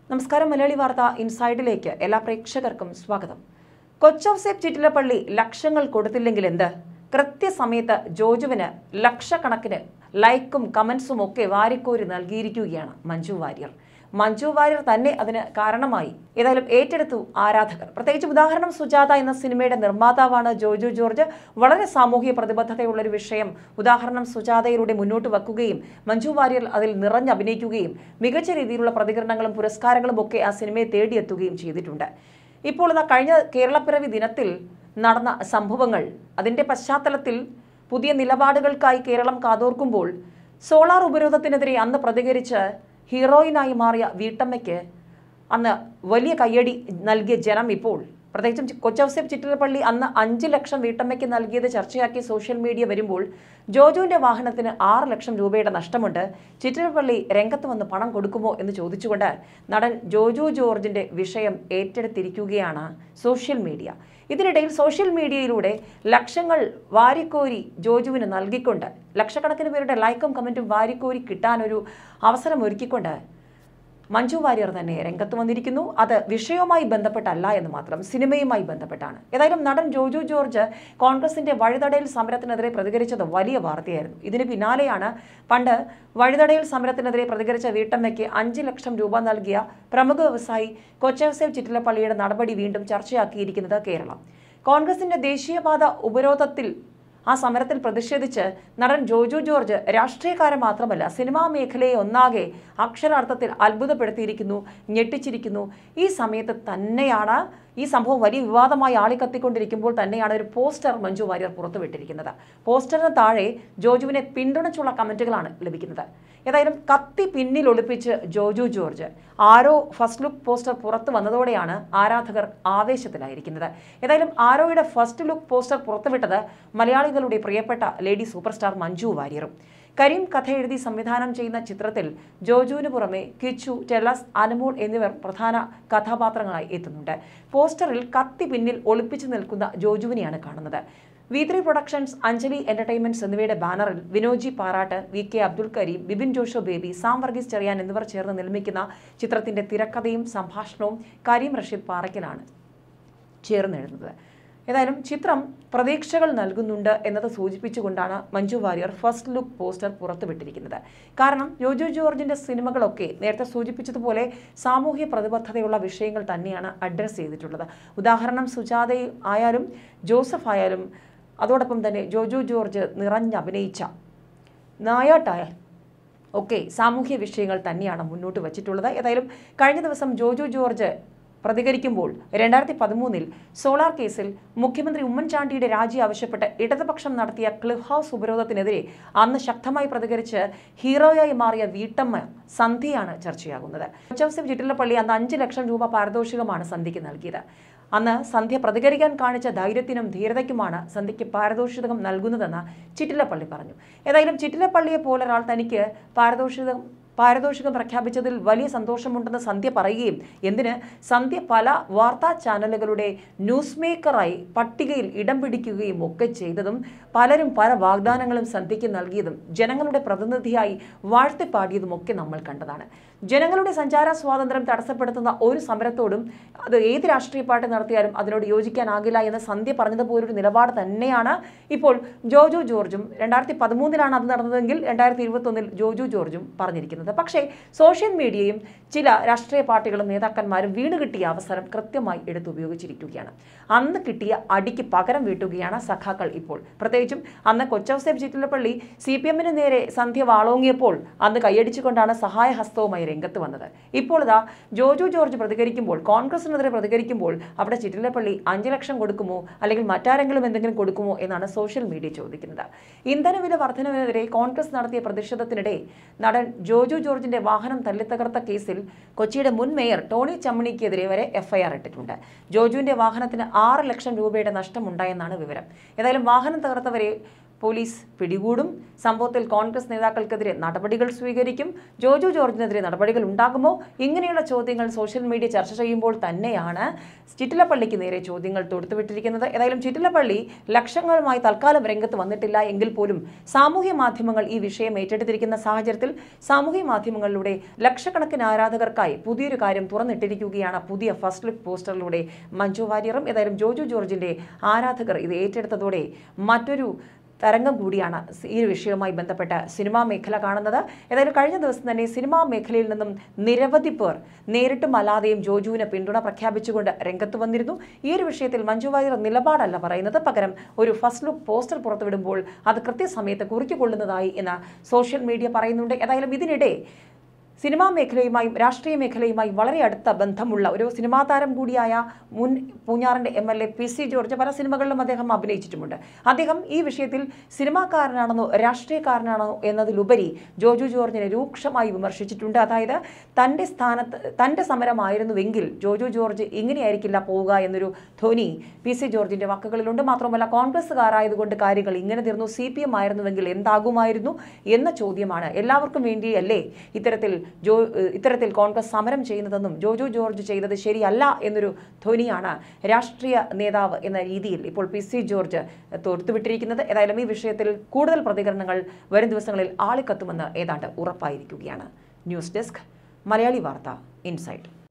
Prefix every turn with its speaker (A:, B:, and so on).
A: നമസ്കാരം മലയാളി വാർത്ത ഇൻസൈഡിലേക്ക് എല്ലാ പ്രേക്ഷകർക്കും സ്വാഗതം കൊച്ചൌസേപ്പ് ചിറ്റിലപ്പള്ളി ലക്ഷങ്ങൾ കൊടുത്തില്ലെങ്കിൽ എന്ത് കൃത്യസമയത്ത് ജോജുവിന് ലക്ഷക്കണക്കിന് ലൈക്കും കമന്റ്സും ഒക്കെ വാരിക്കോരി നൽകിയിരിക്കുകയാണ് മഞ്ജു വാര്യർ മഞ്ജു വാര്യർ തന്നെ അതിന് കാരണമായി ഏതായാലും ഏറ്റെടുത്തു ആരാധകർ പ്രത്യേകിച്ച് ഉദാഹരണം സുജാത എന്ന സിനിമയുടെ നിർമ്മാതാവാണ് ജോജു ജോർജ് വളരെ സാമൂഹിക പ്രതിബദ്ധതയുള്ള ഒരു വിഷയം ഉദാഹരണം സുജാതയിലൂടെ മുന്നോട്ട് വെക്കുകയും മഞ്ജു വാര്യർ അതിൽ നിറഞ്ഞഭിനയിക്കുകയും മികച്ച രീതിയിലുള്ള പ്രതികരണങ്ങളും പുരസ്കാരങ്ങളും ഒക്കെ ആ സിനിമയെ തേടിയെത്തുകയും ചെയ്തിട്ടുണ്ട് ഇപ്പോൾ ഇതാ കഴിഞ്ഞ കേരളപ്പിറവി ദിനത്തിൽ നടന്ന സംഭവങ്ങൾ അതിന്റെ പശ്ചാത്തലത്തിൽ പുതിയ നിലപാടുകൾക്കായി കേരളം കാതോർക്കുമ്പോൾ സോളാർ ഉപരോധത്തിനെതിരെ അന്ന് പ്രതികരിച്ച് ഹീറോയിനായി മാറിയ വീട്ടമ്മയ്ക്ക് അന്ന് വലിയ കയ്യടി നൽകിയ ജനം ഇപ്പോൾ പ്രത്യേകിച്ചും കൊച്ചൌസേപ്പ് ചിറ്റിലപ്പള്ളി അന്ന് അഞ്ച് ലക്ഷം വീട്ടമ്മയ്ക്ക് നൽകിയത് ചർച്ചയാക്കി സോഷ്യൽ മീഡിയ വരുമ്പോൾ ജോജുവിന്റെ വാഹനത്തിന് ആറ് ലക്ഷം രൂപയുടെ നഷ്ടമുണ്ട് ചിറ്റിലപ്പള്ളി രംഗത്ത് വന്ന് പണം കൊടുക്കുമോ എന്ന് ചോദിച്ചുകൊണ്ട് നടൻ ജോജു ജോർജിന്റെ വിഷയം ഏറ്റെടുത്തിരിക്കുകയാണ് സോഷ്യൽ മീഡിയ ഇതിനിടയിൽ സോഷ്യൽ മീഡിയയിലൂടെ ലക്ഷങ്ങൾ വാരിക്കോരി ജോജുവിന് നൽകിക്കൊണ്ട് ലക്ഷക്കണക്കിന് പേരുടെ ലൈക്കും കമൻറ്റും വാരിക്കോരി കിട്ടാനൊരു അവസരം ഒരുക്കിക്കൊണ്ട് മഞ്ജു വാര്യർ തന്നെ രംഗത്ത് വന്നിരിക്കുന്നു അത് വിഷയവുമായി ബന്ധപ്പെട്ടല്ല എന്ന് മാത്രം സിനിമയുമായി ബന്ധപ്പെട്ടാണ് ഏതായാലും നടൻ ജോജു ജോർജ് കോൺഗ്രസിന്റെ വഴിതടയൽ സമരത്തിനെതിരെ പ്രതികരിച്ചത് വലിയ വാർത്തയായിരുന്നു ഇതിന് പിന്നാലെയാണ് പണ്ട് വഴിതടയൽ സമരത്തിനെതിരെ പ്രതികരിച്ച വീട്ടമ്മയ്ക്ക് അഞ്ച് ലക്ഷം രൂപ നൽകിയ പ്രമുഖ വ്യവസായി കൊച്ചവസേവ് ചിറ്റിലപ്പള്ളിയുടെ നടപടി വീണ്ടും ചർച്ചയാക്കിയിരിക്കുന്നത് കേരളം കോൺഗ്രസിന്റെ ദേശീയപാത ഉപരോധത്തിൽ ആ സമരത്തിൽ പ്രതിഷേധിച്ച് നടൻ ജോജു ജോർജ് രാഷ്ട്രീയക്കാരൻ മാത്രമല്ല സിനിമാ മേഖലയെ ഒന്നാകെ അക്ഷരാർത്ഥത്തിൽ അത്ഭുതപ്പെടുത്തിയിരിക്കുന്നു ഞെട്ടിച്ചിരിക്കുന്നു ഈ സമയത്ത് തന്നെയാണ് ഈ സംഭവം വലിയ വിവാദമായി ആളിക്കത്തിക്കൊണ്ടിരിക്കുമ്പോൾ തന്നെയാണ് ഒരു പോസ്റ്റർ മഞ്ജു വാര്യർ പുറത്തുവിട്ടിരിക്കുന്നത് പോസ്റ്ററിന് താഴെ ജോജുവിനെ പിന്തുണച്ചുള്ള കമന്റുകളാണ് ലഭിക്കുന്നത് ഏതായാലും കത്തി പിന്നിൽ ഒളിപ്പിച്ച് Joju George Aaro first look poster പുറത്തു വന്നതോടെയാണ് ആരാധകർ ആവേശത്തിലായിരിക്കുന്നത് ഏതായാലും ആരോയുടെ ഫസ്റ്റ് ലുക്ക് പോസ്റ്റർ പുറത്തുവിട്ടത് മലയാളികളുടെ പ്രിയപ്പെട്ട ലേഡി സൂപ്പർ സ്റ്റാർ മഞ്ജു വാര്യറും കരീം കഥ എഴുതി സംവിധാനം ചെയ്യുന്ന ചിത്രത്തിൽ ജോജുവിന് പുറമെ കിച്ചു ടെലസ് അനുമോൾ എന്നിവർ പ്രധാന കഥാപാത്രങ്ങളായി എത്തുന്നുണ്ട് പോസ്റ്ററിൽ കത്തി പിന്നിൽ ഒളിപ്പിച്ചു നിൽക്കുന്ന ജോജുവിനെയാണ് കാണുന്നത് V three productions Anjali entertainments എന്നിവയുടെ ബാനറിൽ വിനോജി പാറാട്ട് വി കെ അബ്ദുൽ കരീം ബിബിൻ ജോഷോ ബേബി സാം വർഗീസ് ചെറിയാൻ എന്നിവർ ചേർന്ന് നിർമ്മിക്കുന്ന ചിത്രത്തിന്റെ തിരക്കഥയും സംഭാഷണവും കരീം റഷീദ് പാറയ്ക്കലാണ് ചേർന്നെഴുതുന്നത് ഏതായാലും ചിത്രം പ്രതീക്ഷകൾ നൽകുന്നുണ്ട് എന്നത് സൂചിപ്പിച്ചുകൊണ്ടാണ് Manju Warrier first look poster പുറത്തുവിട്ടിരിക്കുന്നത് കാരണം ജോജു ജോർജിന്റെ സിനിമകളൊക്കെ നേരത്തെ സൂചിപ്പിച്ചതുപോലെ സാമൂഹ്യ പ്രതിബദ്ധതയുള്ള വിഷയങ്ങൾ തന്നെയാണ് അഡ്രസ്സ് ചെയ്തിട്ടുള്ളത് ഉദാഹരണം സുജാത ആയാലും ജോസഫ് ആയാലും അതോടൊപ്പം തന്നെ ജോജു ജോർജ് നിറഞ്ഞഭിനയിച്ച നായാട്ടായാൽ ഒക്കെ സാമൂഹ്യ വിഷയങ്ങൾ തന്നെയാണ് മുന്നോട്ട് വച്ചിട്ടുള്ളത് ഏതായാലും കഴിഞ്ഞ ദിവസം ജോജു ജോർജ് പ്രതികരിക്കുമ്പോൾ രണ്ടായിരത്തി പതിമൂന്നിൽ സോളാർ കേസിൽ മുഖ്യമന്ത്രി ഉമ്മൻചാണ്ടിയുടെ രാജി ആവശ്യപ്പെട്ട് ഇടതുപക്ഷം നടത്തിയ ക്ലിഫ് ഹൗസ് ഉപരോധത്തിനെതിരെ അന്ന് ശക്തമായി പ്രതികരിച്ച് ഹീറോയായി മാറിയ വീട്ടമ്മ സന്ധ്യയാണ് ചർച്ചയാകുന്നത് ജോസഫ് ചിറ്റിലപ്പള്ളി അന്ന് അഞ്ച് ലക്ഷം രൂപ പാരിതോഷികമാണ് സന്ധ്യയ്ക്ക് നൽകിയത് അന്ന് സന്ധ്യ പ്രതികരിക്കാൻ കാണിച്ച ധൈര്യത്തിനും ധീരതയ്ക്കുമാണ് സന്ധ്യയ്ക്ക് പാരിതോഷികം നൽകുന്നതെന്ന് ചിറ്റിലപ്പള്ളി പറഞ്ഞു ഏതായാലും ചിറ്റിലപ്പള്ളിയെ പോലൊരാൾ തനിക്ക് പാരിതോഷികം പാരിതോഷികം പ്രഖ്യാപിച്ചതിൽ വലിയ സന്തോഷമുണ്ടെന്ന് സന്ധ്യ പറയുകയും എന്തിന് സന്ധ്യ പല വാർത്താ ചാനലുകളുടെ ന്യൂസ് മേക്കറായി പട്ടികയിൽ ഇടം പിടിക്കുകയും ഒക്കെ ചെയ്തതും പലരും പല വാഗ്ദാനങ്ങളും സന്ധ്യയ്ക്ക് നൽകിയതും ജനങ്ങളുടെ പ്രതിനിധിയായി വാഴ്ത്തിപ്പാടിയതും ഒക്കെ നമ്മൾ കണ്ടതാണ് ജനങ്ങളുടെ സഞ്ചാര സ്വാതന്ത്ര്യം തടസ്സപ്പെടുത്തുന്ന ഒരു സമരത്തോടും അത് ഏത് രാഷ്ട്രീയ പാർട്ടി നടത്തിയാലും അതിനോട് യോജിക്കാനാകില്ല എന്ന് സന്ധ്യ പറഞ്ഞതുപോലൊരു നിലപാട് തന്നെയാണ് ഇപ്പോൾ ജോജു ജോർജും രണ്ടായിരത്തി പതിമൂന്നിലാണ് അത് നടന്നതെങ്കിൽ രണ്ടായിരത്തി ഇരുപത്തൊന്നിൽ ജോജു ജോർജും പറഞ്ഞിരിക്കുന്നത് പക്ഷേ സോഷ്യൽ മീഡിയയും ചില രാഷ്ട്രീയ പാർട്ടികളും നേതാക്കന്മാരും വീണ് കിട്ടിയ അവസരം കൃത്യമായി എടുത്ത് ഉപയോഗിച്ചിരിക്കുകയാണ് അന്ന് കിട്ടിയ അടിക്ക് പകരം വീട്ടുകയാണ് സഖാക്കൾ ഇപ്പോൾ പ്രത്യേകിച്ചും അന്ന് കൊച്ചൗസേബ് ചിറ്റിലപ്പള്ളി സി പി എമ്മിന് നേരെ സന്ധ്യ വാളോങ്ങിയപ്പോൾ അന്ന് കൈയടിച്ചുകൊണ്ടാണ് സഹായഹസ്തവുമായി രംഗത്ത് വന്നത് ഇപ്പോൾ ഇതാ ജോജു ജോർജ് പ്രതികരിക്കുമ്പോൾ കോൺഗ്രസിനെതിരെ പ്രതികരിക്കുമ്പോൾ അവിടെ ചിറ്റിലപ്പള്ളി അഞ്ച് ലക്ഷം കൊടുക്കുമോ അല്ലെങ്കിൽ മറ്റാരെങ്കിലും എന്തെങ്കിലും കൊടുക്കുമോ എന്നാണ് സോഷ്യൽ മീഡിയ ചോദിക്കുന്നത് ഇന്ധനവില വർധനവിനെതിരെ കോൺഗ്രസ് നടത്തിയ പ്രതിഷേധത്തിനിടെ നടൻ ജോജു ജോർജിന്റെ വാഹനം തല്ലിത്തകർത്ത കേസിൽ കൊച്ചിയുടെ മുൻ മേയർ ടോണി ചമ്മണിക്കെതിരെ വരെ എഫ്ഐആർ ഇട്ടിട്ടുണ്ട് ജോജുവിന്റെ വാഹനത്തിന് ആറ് ലക്ഷം രൂപയുടെ നഷ്ടമുണ്ടായെന്നാണ് വിവരം ഏതായാലും വാഹനം തകർത്തവരെ പോലീസ് പിടികൂടും സംഭവത്തിൽ കോൺഗ്രസ് നേതാക്കൾക്കെതിരെ നടപടികൾ സ്വീകരിക്കും ജോജു ജോർജിനെതിരെ നടപടികൾ ഉണ്ടാകുമോ ഇങ്ങനെയുള്ള ചോദ്യങ്ങൾ സോഷ്യൽ മീഡിയ ചർച്ച ചെയ്യുമ്പോൾ തന്നെയാണ് ചിറ്റിലപ്പള്ളിക്ക് നേരെ ചോദ്യങ്ങൾ തൊടുത്തുവിട്ടിരിക്കുന്നത് ഏതായാലും ചിറ്റിലപ്പള്ളി ലക്ഷങ്ങളുമായി തൽക്കാലം രംഗത്ത് വന്നിട്ടില്ല എങ്കിൽ പോലും സാമൂഹ്യ മാധ്യമങ്ങൾ ഈ വിഷയം ഏറ്റെടുത്തിരിക്കുന്ന സാഹചര്യത്തിൽ സാമൂഹ്യ മാധ്യമങ്ങളിലൂടെ ലക്ഷക്കണക്കിന് ആരാധകർക്കായി പുതിയൊരു കാര്യം തുറന്നിട്ടിരിക്കുകയാണ് പുതിയ ഫസ്റ്റ് ലുക്ക് പോസ്റ്ററിലൂടെ മഞ്ജു വാര്യറും ഏതായാലും ജോജു ജോർജിന്റെ ആരാധകർ ഇത് ഏറ്റെടുത്തതോടെ മറ്റൊരു തരംഗം കൂടിയാണ് ഈ ഒരു വിഷയവുമായി ബന്ധപ്പെട്ട സിനിമാ മേഖല കാണുന്നത് ഏതായാലും കഴിഞ്ഞ ദിവസം തന്നെ സിനിമാ മേഖലയിൽ നിന്നും നിരവധി പേർ നേരിട്ടും അല്ലാതെയും ജോജുവിന് പിന്തുണ പ്രഖ്യാപിച്ചുകൊണ്ട് രംഗത്ത് വന്നിരുന്നു ഈ ഒരു വിഷയത്തിൽ മഞ്ജു വാര്യർ നിലപാടല്ല പറയുന്നത് പകരം ഒരു ഫസ്റ്റ് ലുക്ക് പോസ്റ്റർ പുറത്തുവിടുമ്പോൾ അത് കൃത്യസമയത്ത് കുറിക്കൊള്ളുന്നതായി എന്ന് സോഷ്യൽ മീഡിയ പറയുന്നുണ്ട് ഏതായാലും ഇതിനിടെ സിനിമാ മേഖലയുമായും രാഷ്ട്രീയ മേഖലയുമായി വളരെ അടുത്ത ബന്ധമുള്ള ഒരു സിനിമാ താരം കൂടിയായ മുൻ പൂഞ്ഞാറിന്റെ M L A P C George പല സിനിമകളിലും അദ്ദേഹം അഭിനയിച്ചിട്ടുമുണ്ട് അദ്ദേഹം ഈ വിഷയത്തിൽ സിനിമാക്കാരനാണെന്നോ രാഷ്ട്രീയക്കാരനാണോ എന്നതിലുപരി ജോജു ജോർജിനെ രൂക്ഷമായി വിമർശിച്ചിട്ടുണ്ട് അതായത് തൻ്റെ സ്ഥാനത്ത് തൻ്റെ സമരമായിരുന്നുവെങ്കിൽ ജോജു ജോർജ് ഇങ്ങനെയായിരിക്കില്ല പോവുക എന്നൊരു ധ്വനി പി സി ജോർജിന്റെ വാക്കുകളിലുണ്ട് മാത്രമല്ല കോൺഗ്രസ്സുകാരായതുകൊണ്ട് കാര്യങ്ങൾ ഇങ്ങനെ തീർന്നു സി പി എം ആയിരുന്നുവെങ്കിൽ എന്താകുമായിരുന്നു എന്ന ചോദ്യമാണ് എല്ലാവർക്കും വേണ്ടിയല്ലേ ഇത്തരത്തിൽ ജോ ഇത്തരത്തിൽ കോൺഗ്രസ് സമരം ചെയ്യുന്നതെന്നും ജോജു ജോർജ് ചെയ്തത് ശരിയല്ല എന്നൊരു ധ്വനിയാണ് രാഷ്ട്രീയ നേതാവ് എന്ന രീതിയിൽ ഇപ്പോൾ പി സി ജോർജ് തൊടുത്തുവിട്ടിരിക്കുന്നത് ഏതായാലും ഈ വിഷയത്തിൽ കൂടുതൽ പ്രതികരണങ്ങൾ വരും ദിവസങ്ങളിൽ ആളിക്കത്തുമെന്ന് ഏതാണ്ട് ഉറപ്പായിരിക്കുകയാണ് ന്യൂസ് ഡെസ്ക് മലയാളി വാർത്ത ഇൻസൈറ്റ്